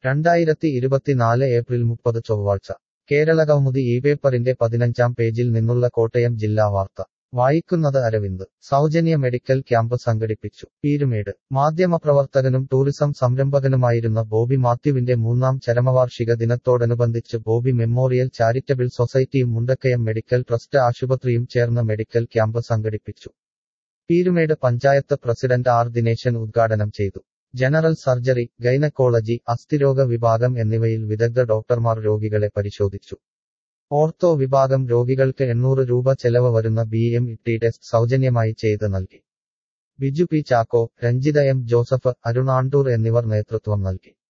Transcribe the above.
രണ്ടായിരത്തി ഇരുപത്തിനാല് ഏപ്രിൽ മുപ്പത് ചൊവ്വാഴ്ച കേരളകൗമുദി ഈ പേപ്പറിന്റെ പതിനഞ്ചാം പേജിൽ നിന്നുള്ള കോട്ടയം ജില്ലാ വാർത്ത വായിക്കുന്നത് അരവിന്ദ് സൗജന്യ മെഡിക്കൽ ക്യാമ്പ് സംഘടിപ്പിച്ചു പീരുമേട് മാധ്യമപ്രവർത്തകനും ടൂറിസം സംരംഭകനുമായിരുന്ന ബോബി മാത്യുവിന്റെ മൂന്നാം ചരമവാർഷിക ദിനത്തോടനുബന്ധിച്ച് ബോബി മെമ്മോറിയൽ ചാരിറ്റബിൾ സൊസൈറ്റിയും മുണ്ടക്കയം മെഡിക്കൽ ട്രസ്റ്റ് ആശുപത്രിയും ചേർന്ന് മെഡിക്കൽ ക്യാമ്പ് സംഘടിപ്പിച്ചു പീരുമേട് പഞ്ചായത്ത് പ്രസിഡന്റ് ആർ ദിനേശൻ ഉദ്ഘാടനം ചെയ്തു ജനറൽ സർജറി ഗൈനക്കോളജി അസ്ഥിരോഗ വിഭാഗം എന്നിവയിൽ വിദഗ്ധ ഡോക്ടർമാർ രോഗികളെ പരിശോധിച്ചു ഓർത്തോ വിഭാഗം രോഗികൾക്ക് എണ്ണൂറ് രൂപ ചെലവ് വരുന്ന ബി എം ടി ടെസ്റ്റ് സൗജന്യമായി ചെയ്ത് നൽകി ബിജു പി ചാക്കോ രഞ്ജിത എം ജോസഫ് അരുൺ ആണ്ടൂർ എന്നിവർ നേതൃത്വം നൽകി